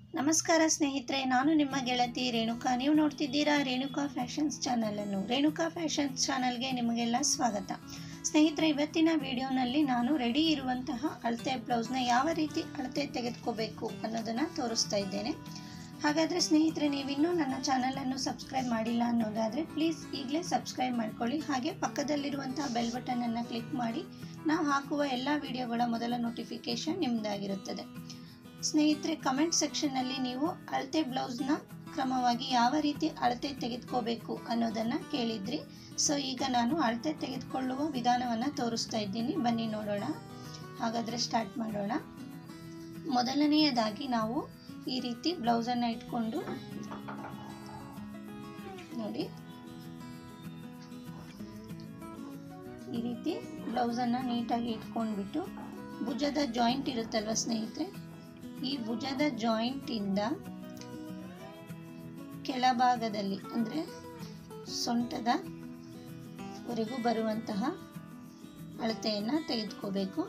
ನಮಸ್ಕಾರ ಸ್ನೇಹಿತರೆ ನಾನು ನಿಮ್ಮ ಗೆಳತಿ ರೇಣುಕಾ ನೀವು ನೋಡ್ತಿದ್ದೀರಾ ರೇಣುಕಾ ಫ್ಯಾಷನ್ಸ್ ಚಾನಲನ್ನು ರೇಣುಕಾ ಫ್ಯಾಷನ್ಸ್ ಚಾನಲ್ಗೆ ನಿಮಗೆಲ್ಲ ಸ್ವಾಗತ ಸ್ನೇಹಿತರೆ ಇವತ್ತಿನ ವಿಡಿಯೋನಲ್ಲಿ ನಾನು ರೆಡಿ ಇರುವಂತಹ ಅಳತೆ ಬ್ಲೌಸ್ನ ಯಾವ ರೀತಿ ಅಳತೆ ತೆಗೆದುಕೋಬೇಕು ಅನ್ನೋದನ್ನು ತೋರಿಸ್ತಾ ಇದ್ದೇನೆ ಹಾಗಾದರೆ ಸ್ನೇಹಿತರೆ ನೀವಿನ್ನೂ ನನ್ನ ಚಾನಲನ್ನು ಸಬ್ಸ್ಕ್ರೈಬ್ ಮಾಡಿಲ್ಲ ಅನ್ನೋದಾದರೆ ಪ್ಲೀಸ್ ಈಗಲೇ ಸಬ್ಸ್ಕ್ರೈಬ್ ಮಾಡ್ಕೊಳ್ಳಿ ಹಾಗೆ ಪಕ್ಕದಲ್ಲಿರುವಂತಹ ಬೆಲ್ ಬಟನನ್ನು ಕ್ಲಿಕ್ ಮಾಡಿ ನಾವು ಹಾಕುವ ಎಲ್ಲ ವಿಡಿಯೋಗಳ ಮೊದಲ ನೋಟಿಫಿಕೇಷನ್ ನಿಮ್ಮದಾಗಿರುತ್ತದೆ ಸ್ನೇಹಿತರೆ ಕಮೆಂಟ್ ಸೆಕ್ಷನ್ನಲ್ಲಿ ನೀವು ಅಳತೆ ಬ್ಲೌಸ್ನ ಕ್ರಮವಾಗಿ ಯಾವ ರೀತಿ ಅಳತೆ ತೆಗೆದುಕೋಬೇಕು ಅನ್ನೋದನ್ನು ಕೇಳಿದ್ರಿ ಸೊ ಈಗ ನಾನು ಅಳತೆ ತೆಗೆದುಕೊಳ್ಳುವ ವಿಧಾನವನ್ನು ತೋರಿಸ್ತಾ ಇದ್ದೀನಿ ಬನ್ನಿ ನೋಡೋಣ ಹಾಗಾದರೆ ಸ್ಟಾರ್ಟ್ ಮಾಡೋಣ ಮೊದಲನೆಯದಾಗಿ ನಾವು ಈ ರೀತಿ ಬ್ಲೌಸನ್ನು ಇಟ್ಕೊಂಡು ನೋಡಿ ಈ ರೀತಿ ಬ್ಲೌಸನ್ನು ನೀಟಾಗಿ ಇಟ್ಕೊಂಡ್ಬಿಟ್ಟು ಭುಜದ ಜಾಯಿಂಟ್ ಇರುತ್ತಲ್ವ ಸ್ನೇಹಿತರೆ ಈ ಭುಜದ ಜಾಯಿಂಟಿಂದ ಕೆಳಭಾಗದಲ್ಲಿ ಅಂದರೆ ಸೊಂಟದ ವರೆಗೂ ಬರುವಂತಹ ಅಳತೆಯನ್ನು ತೆಗೆದುಕೋಬೇಕು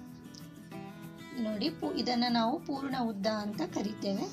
ನೋಡಿ ಪೂ ಇದನ್ನು ನಾವು ಪೂರ್ಣ ಉದ್ದ ಅಂತ ಕರಿತೇವೆ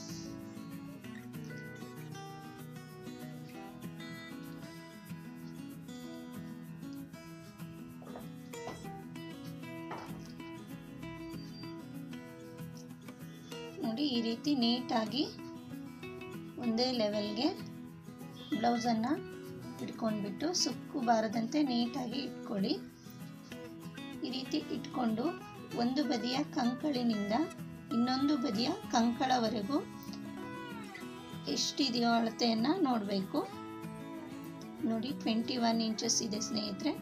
ನೋಡಿ ಈ ರೀತಿ ನೀಟಾಗಿ ಒಂದೇ ಲೆವೆಲ್ಗೆ ಬ್ಲೌಸನ್ನು ಇಟ್ಕೊಂಡ್ಬಿಟ್ಟು ಸುಕ್ಕು ಬಾರದಂತೆ ನೀಟಾಗಿ ಇಟ್ಕೊಳ್ಳಿ ಈ ರೀತಿ ಇಟ್ಕೊಂಡು ಒಂದು ಬದಿಯ ಕಂಕಳಿನಿಂದ ಇನ್ನೊಂದು ಬದಿಯ ಕಂಕಳವರೆಗೂ ಎಷ್ಟಿದೆಯೋ ಅಳತೆಯನ್ನು ನೋಡಬೇಕು ನೋಡಿ ಟ್ವೆಂಟಿ ಒನ್ ಇಂಚಸ್ ಇದೆ ಸ್ನೇಹಿತರೆ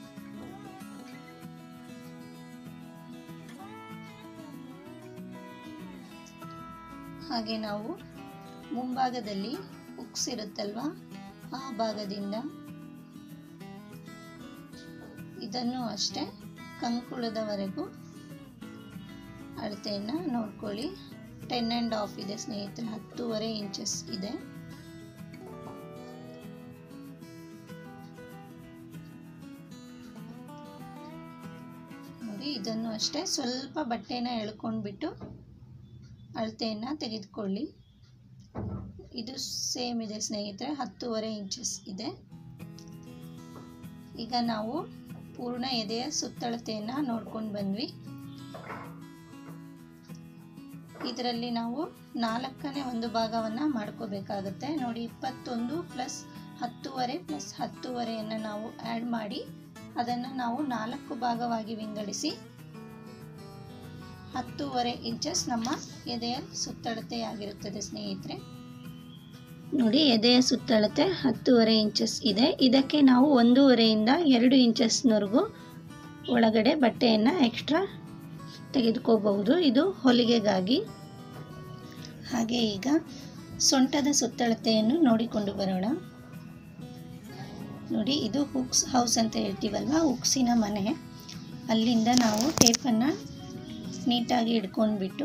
ಹಾಗೆ ನಾವು ಮುಂಭಾಗದಲ್ಲಿ ಉಕ್ಸ್ ಇರುತ್ತಲ್ವಾ ಆ ಭಾಗದಿಂದ ಇದನ್ನು ಅಷ್ಟೇ ಕಂಕುಳದವರೆಗೂ ಅಳತೆಯನ್ನು ನೋಡ್ಕೊಳ್ಳಿ ಟೆನ್ ಆ್ಯಂಡ್ ಹಾಫ್ ಇದೆ ಸ್ನೇಹಿತರೆ ಹತ್ತೂವರೆ ಇಂಚಸ್ ಇದೆ ನೋಡಿ ಇದನ್ನು ಅಷ್ಟೇ ಸ್ವಲ್ಪ ಬಟ್ಟೆನ ಎಳ್ಕೊಂಡ್ಬಿಟ್ಟು ಅಳತೆಯನ್ನು ತೆಗೆದುಕೊಳ್ಳಿ ಇದು ಸೇಮ್ ಇದೆ ಸ್ನೇಹಿತರೆ ಹತ್ತೂವರೆ ಇಂಚಸ್ ಇದೆ ಈಗ ನಾವು ಪೂರ್ಣ ಎದೆಯ ಸುತ್ತಳತೆಯನ್ನು ನೋಡ್ಕೊಂಡು ಬಂದ್ವಿ ಇದರಲ್ಲಿ ನಾವು ನಾಲ್ಕನೇ ಒಂದು ಭಾಗವನ್ನು ಮಾಡ್ಕೋಬೇಕಾಗುತ್ತೆ ನೋಡಿ ಇಪ್ಪತ್ತೊಂದು ಪ್ಲಸ್ ಹತ್ತೂವರೆ ಪ್ಲಸ್ ಹತ್ತೂವರೆಯನ್ನು ನಾವು ಆ್ಯಡ್ ಮಾಡಿ ಅದನ್ನು ನಾವು ನಾಲ್ಕು ಭಾಗವಾಗಿ ವಿಂಗಡಿಸಿ ಹತ್ತೂವರೆ ಇಂಚಸ್ ನಮ್ಮ ಎದೆಯ ಸುತ್ತಳತೆಯಾಗಿರುತ್ತದೆ ಸ್ನೇಹಿತರೆ ನೋಡಿ ಎದೆಯ ಸುತ್ತಳತೆ ಹತ್ತೂವರೆ ಇಂಚಸ್ ಇದೆ ಇದಕ್ಕೆ ನಾವು ಒಂದೂವರೆಯಿಂದ ಎರಡು ಇಂಚಸ್ನವರೆಗೂ ಒಳಗಡೆ ಬಟ್ಟೆಯನ್ನು ಎಕ್ಸ್ಟ್ರಾ ತೆಗೆದುಕೋಬಹುದು ಇದು ಹೊಲಿಗೆಗಾಗಿ ಹಾಗೆ ಈಗ ಸೊಂಟದ ಸುತ್ತಳತೆಯನ್ನು ನೋಡಿಕೊಂಡು ಬರೋಣ ನೋಡಿ ಇದು ಹುಕ್ಸ್ ಹೌಸ್ ಅಂತ ಹೇಳ್ತೀವಲ್ವ ಹುಕ್ಸಿನ ಮನೆ ಅಲ್ಲಿಂದ ನಾವು ಟೇಪನ್ನು ನೀಟಾಗಿ ಹಿಡ್ಕೊಂಡ್ಬಿಟ್ಟು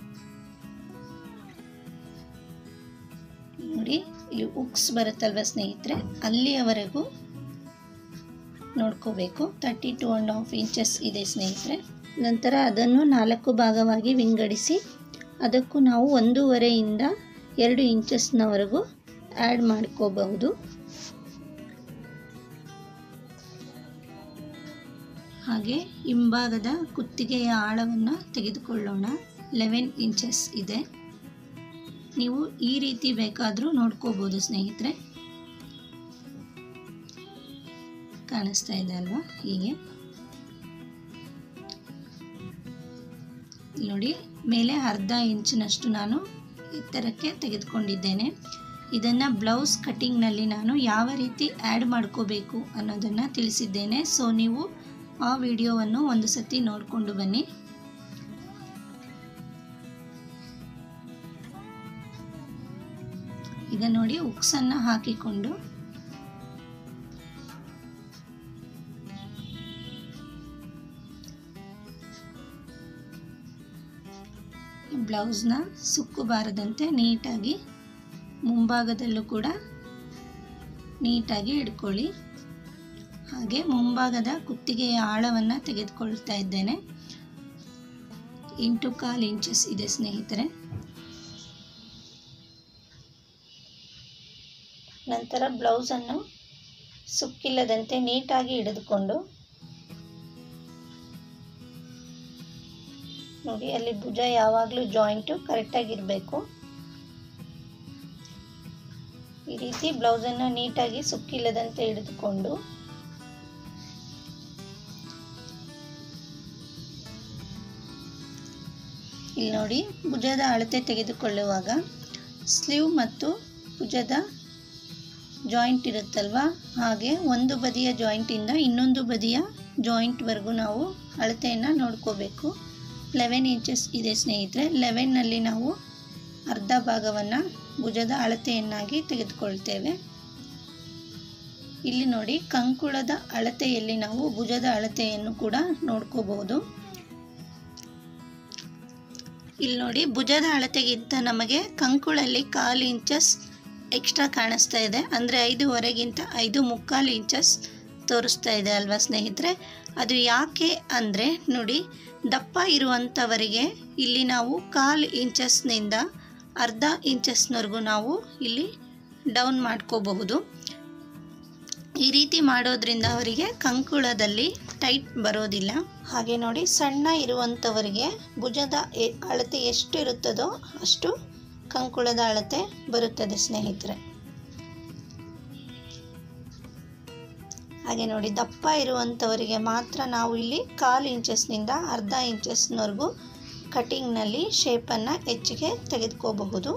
ನೋಡಿ ಇಲ್ಲಿ ಉಕ್ಸ್ ಬರುತ್ತಲ್ವ ಸ್ನೇಹಿತರೆ ಅಲ್ಲಿಯವರೆಗೂ ನೋಡ್ಕೋಬೇಕು thirty two and half inches ಇದೆ ಸ್ನೇಹಿತರೆ ನಂತರ ಅದನ್ನು ನಾಲ್ಕು ಭಾಗವಾಗಿ ವಿಂಗಡಿಸಿ ಅದಕ್ಕೂ ನಾವು ಒಂದೂವರೆಯಿಂದ ಎರಡು ಇಂಚಸ್ನವರೆಗೂ ಆ್ಯಡ್ ಮಾಡ್ಕೋಬಹುದು ಹಾಗೆ ಹಿಂಭಾಗದ ಕುತ್ತಿಗೆಯ ಆಳವನ್ನು ತೆಗೆದುಕೊಳ್ಳೋಣ ಲೆವೆನ್ ಇಂಚಸ್ ಇದೆ ನೀವು ಈ ರೀತಿ ಬೇಕಾದರೂ ನೋಡ್ಕೋಬೋದು ಸ್ನೇಹಿತರೆ ಕಾಣಿಸ್ತಾ ಇದೆ ಅಲ್ವಾ ಹೀಗೆ ನೋಡಿ ಮೇಲೆ ಅರ್ಧ ಇಂಚಿನಷ್ಟು ನಾನು ಎತ್ತರಕ್ಕೆ ತೆಗೆದುಕೊಂಡಿದ್ದೇನೆ ಇದನ್ನು ಬ್ಲೌಸ್ ಕಟ್ಟಿಂಗ್ನಲ್ಲಿ ನಾನು ಯಾವ ರೀತಿ ಆ್ಯಡ್ ಮಾಡ್ಕೋಬೇಕು ಅನ್ನೋದನ್ನು ತಿಳಿಸಿದ್ದೇನೆ ಸೊ ನೀವು ಆ ವಿಡಿಯೋವನ್ನು ಒಂದು ಸತಿ ನೋಡಿಕೊಂಡು ಬನ್ನಿ ಈಗ ನೋಡಿ ಉಕ್ಸನ್ನು ಹಾಕಿಕೊಂಡು ಬ್ಲೌಸ್ನ ಸುಕ್ಕು ಬಾರದಂತೆ ನೀಟಾಗಿ ಮುಂಭಾಗದಲ್ಲೂ ಕೂಡ ನೀಟಾಗಿ ಇಡ್ಕೊಳ್ಳಿ ಹಾಗೆ ಮುಂಭಾಗದ ಕುತ್ತಿಗೆಯ ಆಳವನ್ನು ತೆಗೆದುಕೊಳ್ತಾ ಇದ್ದೇನೆ ಎಂಟು ಕಾಲು ಇಂಚಸ್ ಇದೆ ಸ್ನೇಹಿತರೆ ನಂತರ ಬ್ಲೌಸನ್ನು ಸುಕ್ಕಿಲ್ಲದಂತೆ ನೀಟಾಗಿ ಹಿಡಿದುಕೊಂಡು ನೋಡಿ ಅಲ್ಲಿ ಭುಜ ಯಾವಾಗಲೂ ಜಾಯಿಂಟು ಕರೆಕ್ಟಾಗಿರಬೇಕು ಈ ರೀತಿ ಬ್ಲೌಸನ್ನು ನೀಟಾಗಿ ಸುಕ್ಕಿಲ್ಲದಂತೆ ಹಿಡಿದುಕೊಂಡು ಇಲ್ಲಿ ನೋಡಿ ಭುಜದ ಅಳತೆ ತೆಗೆದುಕೊಳ್ಳುವಾಗ ಸ್ಲೀವ್ ಮತ್ತು ಭುಜದ ಜಾಯಿಂಟ್ ಇರುತ್ತಲ್ವ ಹಾಗೆ ಒಂದು ಬದಿಯ ಜಾಯಿಂಟಿಂದ ಇನ್ನೊಂದು ಬದಿಯ ಜಾಯಿಂಟ್ವರೆಗೂ ನಾವು ಅಳತೆಯನ್ನು ನೋಡ್ಕೋಬೇಕು ಲೆವೆನ್ ಇಂಚಸ್ ಇದೆ ಸ್ನೇಹಿತರೆ ಲೆವೆನ್ನಲ್ಲಿ ನಾವು ಅರ್ಧ ಭಾಗವನ್ನು ಭುಜದ ಅಳತೆಯನ್ನಾಗಿ ತೆಗೆದುಕೊಳ್ತೇವೆ ಇಲ್ಲಿ ನೋಡಿ ಕಂಕುಳದ ಅಳತೆಯಲ್ಲಿ ನಾವು ಭುಜದ ಅಳತೆಯನ್ನು ಕೂಡ ನೋಡ್ಕೋಬಹುದು ಇಲ್ಲಿ ನೋಡಿ ಭುಜದ ಅಳತೆಗಿಂತ ನಮಗೆ ಕಂಕುಳಲ್ಲಿ ಕಾಲು ಇಂಚಸ್ ಎಕ್ಸ್ಟ್ರಾ ಕಾಣಿಸ್ತಾ ಇದೆ ಅಂದರೆ ಐದೂವರೆಗಿಂತ ಐದು ಮುಕ್ಕಾಲು ಇಂಚಸ್ ತೋರಿಸ್ತಾ ಇದೆ ಅಲ್ವಾ ಸ್ನೇಹಿತರೆ ಅದು ಯಾಕೆ ಅಂದರೆ ನೋಡಿ ದಪ್ಪ ಇರುವಂಥವರಿಗೆ ಇಲ್ಲಿ ನಾವು ಕಾಲು ಇಂಚಸ್ನಿಂದ ಅರ್ಧ ಇಂಚಸ್ನವರೆಗೂ ನಾವು ಇಲ್ಲಿ ಡೌನ್ ಮಾಡ್ಕೋಬಹುದು ಈ ರೀತಿ ಮಾಡೋದ್ರಿಂದ ಅವರಿಗೆ ಕಂಕುಳದಲ್ಲಿ ಟೈಟ್ ಬರೋದಿಲ್ಲ ಹಾಗೆ ನೋಡಿ ಸಣ್ಣ ಇರುವಂಥವರಿಗೆ ಭುಜದ ಎ- ಅಳತೆ ಎಷ್ಟು ಇರುತ್ತದೋ ಅಷ್ಟು ಕಂಕುಳದ ಅಳತೆ ಬರುತ್ತದೆ ಸ್ನೇಹಿತರೆ ಹಾಗೆ ನೋಡಿ ದಪ್ಪ ಇರುವಂಥವರಿಗೆ ಮಾತ್ರ ನಾವು ಇಲ್ಲಿ ಕಾಲು ಇಂಚಸ್ನಿಂದ ಅರ್ಧ ಇಂಚಸ್ನವರೆಗೂ ಕಟಿಂಗ್ನಲ್ಲಿ ಶೇಪನ್ನು ಹೆಚ್ಚಿಗೆ ತೆಗೆದುಕೋಬಹುದು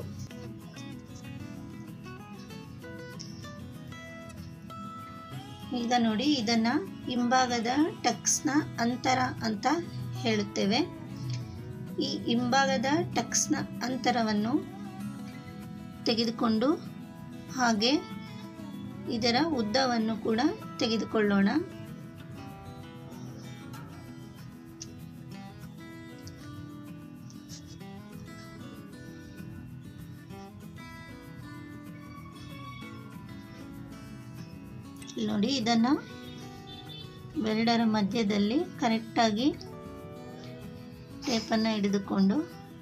ಈಗ ನೋಡಿ ಇದನ್ನು ಹಿಂಭಾಗದ ಟಕ್ಸ್ನ ಅಂತರ ಅಂತ ಹೇಳುತ್ತೇವೆ ಈ ಹಿಂಭಾಗದ ಟಕ್ಸ್ನ ಅಂತರವನ್ನು ತೆಗೆದುಕೊಂಡು ಹಾಗೆ ಇದರ ಉದ್ದವನ್ನು ಕೂಡ ತೆಗೆದುಕೊಳ್ಳೋಣ ಇಲ್ಲಿ ನೋಡಿ ಇದನ್ನು ಬೆರಡರ ಮಧ್ಯದಲ್ಲಿ ಕರೆಕ್ಟಾಗಿ ಟೇಪನ್ನು ಹಿಡಿದುಕೊಂಡು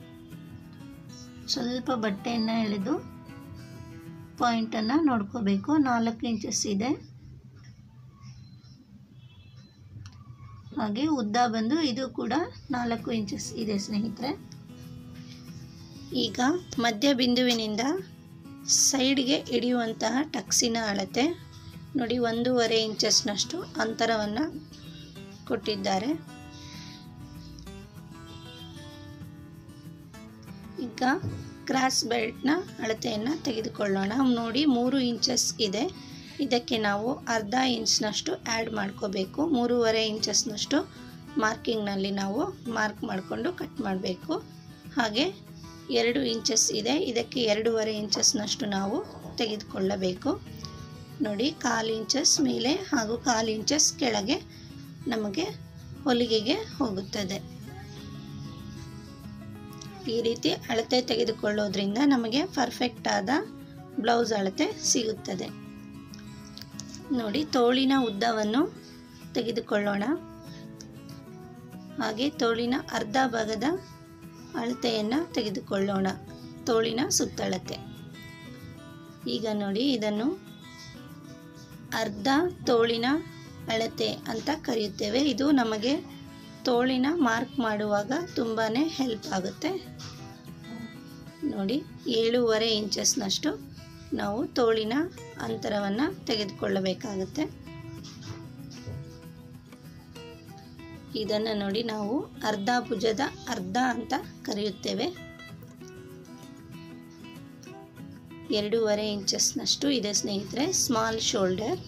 ಸ್ವಲ್ಪ ಬಟ್ಟೆಯನ್ನು ಎಳೆದು ಪಾಯಿಂಟನ್ನು ನೋಡ್ಕೋಬೇಕು ನಾಲ್ಕು ಇಂಚಸ್ ಇದೆ ಹಾಗೆ ಉದ್ದ ಬಂದು ಇದು ಕೂಡ ನಾಲ್ಕು ಇಂಚಸ್ ಇದೆ ಸ್ನೇಹಿತರೆ ಈಗ ಮಧ್ಯ ಬಿಂದುವಿನಿಂದ ಸೈಡ್ಗೆ ಹಿಡಿಯುವಂತಹ ಟಕ್ಸಿನ ಅಳತೆ ನೋಡಿ ಒಂದೂವರೆ ಇಂಚಸ್ನಷ್ಟು ಅಂತರವನ್ನು ಕೊಟ್ಟಿದ್ದಾರೆ ಈಗ ಕ್ರಾಸ್ ಬೆಲ್ಟ್ನ ಅಳತೆಯನ್ನು ತೆಗೆದುಕೊಳ್ಳೋಣ ನೋಡಿ ಮೂರು ಇಂಚಸ್ ಇದೆ ಇದಕ್ಕೆ ನಾವು ಅರ್ಧ ಇಂಚ್ನಷ್ಟು ಆ್ಯಡ್ ಮಾಡ್ಕೋಬೇಕು ಮೂರುವರೆ ಇಂಚಸ್ನಷ್ಟು ಮಾರ್ಕಿಂಗ್ನಲ್ಲಿ ನಾವು ಮಾರ್ಕ್ ಮಾಡಿಕೊಂಡು ಕಟ್ ಮಾಡಬೇಕು ಹಾಗೆ ಎರಡು ಇಂಚಸ್ ಇದೆ ಇದಕ್ಕೆ ಎರಡೂವರೆ ಇಂಚಸ್ನಷ್ಟು ನಾವು ತೆಗೆದುಕೊಳ್ಳಬೇಕು ನೋಡಿ ಕಾಲು ಇಂಚಸ್ ಮೇಲೆ ಹಾಗೂ ಕಾಲು ಇಂಚಸ್ ಕೆಳಗೆ ನಮಗೆ ಹೊಲಿಗೆಗೆ ಹೋಗುತ್ತದೆ ಈ ರೀತಿ ಅಳತೆ ತೆಗೆದುಕೊಳ್ಳೋದ್ರಿಂದ ನಮಗೆ ಪರ್ಫೆಕ್ಟ್ ಆದ ಬ್ಲೌಸ್ ಅಳತೆ ಸಿಗುತ್ತದೆ ನೋಡಿ ತೋಳಿನ ಉದ್ದವನ್ನು ತೆಗೆದುಕೊಳ್ಳೋಣ ಹಾಗೆ ತೋಳಿನ ಅರ್ಧ ಭಾಗದ ಅಳತೆಯನ್ನು ತೆಗೆದುಕೊಳ್ಳೋಣ ತೋಳಿನ ಸುತ್ತಳತೆ ಈಗ ನೋಡಿ ಇದನ್ನು ಅರ್ಧ ತೋಳಿನ ಅಳತೆ ಅಂತ ಕರೆಯುತ್ತೇವೆ ಇದು ನಮಗೆ ತೋಳಿನ ಮಾರ್ಕ್ ಮಾಡುವಾಗ ತುಂಬಾ ಹೆಲ್ಪ್ ಆಗುತ್ತೆ ನೋಡಿ ಏಳೂವರೆ ಇಂಚಸ್ನಷ್ಟು ನಾವು ತೋಳಿನ ಅಂತರವನ್ನು ತೆಗೆದುಕೊಳ್ಳಬೇಕಾಗುತ್ತೆ ಇದನ್ನು ನೋಡಿ ನಾವು ಅರ್ಧ ಭುಜದ ಅರ್ಧ ಅಂತ ಕರೆಯುತ್ತೇವೆ ಎರಡೂವರೆ ಇಂಚಸ್ನಷ್ಟು ಇದೆ ಸ್ನೇಹಿತರೆ ಸ್ಮಾಲ್ ಶೋಲ್ಡರ್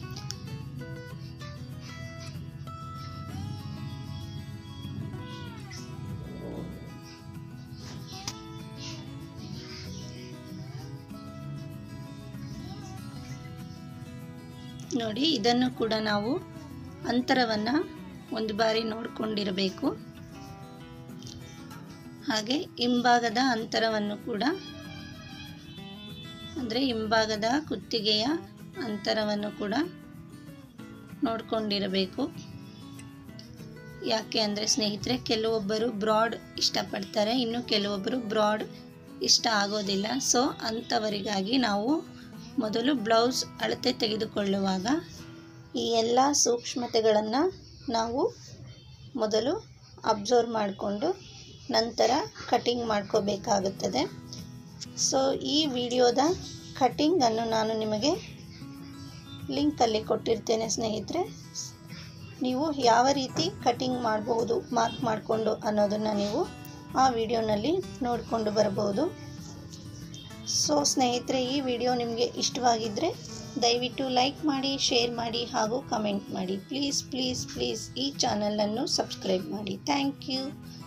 ನೋಡಿ ಇದನ್ನು ಕೂಡ ನಾವು ಅಂತರವನ್ನು ಒಂದು ಬಾರಿ ನೋಡಿಕೊಂಡಿರಬೇಕು ಹಾಗೆ ಹಿಂಭಾಗದ ಅಂತರವನ್ನು ಕೂಡ ಅಂದರೆ ಹಿಂಭಾಗದ ಕುತ್ತಿಗೆಯ ಅಂತರವನ್ನು ಕೂಡ ನೋಡಿಕೊಂಡಿರಬೇಕು ಯಾಕೆ ಅಂದರೆ ಸ್ನೇಹಿತರೆ ಕೆಲವೊಬ್ಬರು ಬ್ರಾಡ್ ಇಷ್ಟಪಡ್ತಾರೆ ಇನ್ನು ಕೆಲವೊಬ್ಬರು ಬ್ರಾಡ್ ಇಷ್ಟ ಆಗೋದಿಲ್ಲ ಸೊ ಅಂಥವರಿಗಾಗಿ ನಾವು ಮೊದಲು ಬ್ಲೌಸ್ ಅಳತೆ ತೆಗೆದುಕೊಳ್ಳುವಾಗ ಈ ಎಲ್ಲ ಸೂಕ್ಷ್ಮತೆಗಳನ್ನು ನಾವು ಮೊದಲು ಅಬ್ಸರ್ವ್ ಮಾಡಿಕೊಂಡು ನಂತರ ಕಟಿಂಗ್ ಮಾಡ್ಕೋಬೇಕಾಗುತ್ತದೆ ಸೊ ಈ ವಿಡಿಯೋದ ಕಟಿಂಗನ್ನು ನಾನು ನಿಮಗೆ ಲಿಂಕಲ್ಲಿ ಕೊಟ್ಟಿರ್ತೇನೆ ಸ್ನೇಹಿತರೆ ನೀವು ಯಾವ ರೀತಿ ಕಟಿಂಗ್ ಮಾಡಬಹುದು ಮಾರ್ಕ್ ಮಾಡಿಕೊಂಡು ಅನ್ನೋದನ್ನು ನೀವು ಆ ವಿಡಿಯೋನಲ್ಲಿ ನೋಡಿಕೊಂಡು ಬರಬಹುದು ಸೊ ಸ್ನೇಹಿತರೆ ಈ ವಿಡಿಯೋ ನಿಮಗೆ ಇಷ್ಟವಾಗಿದ್ದರೆ ದಯವಿಟ್ಟು ಲೈಕ್ ಮಾಡಿ ಶೇರ್ ಮಾಡಿ ಹಾಗೂ ಕಮೆಂಟ್ ಮಾಡಿ ಪ್ಲೀಸ್ ಪ್ಲೀಸ್ ಪ್ಲೀಸ್ ಈ ಚಾನಲನ್ನು ಸಬ್ಸ್ಕ್ರೈಬ್ ಮಾಡಿ ಥ್ಯಾಂಕ್ ಯು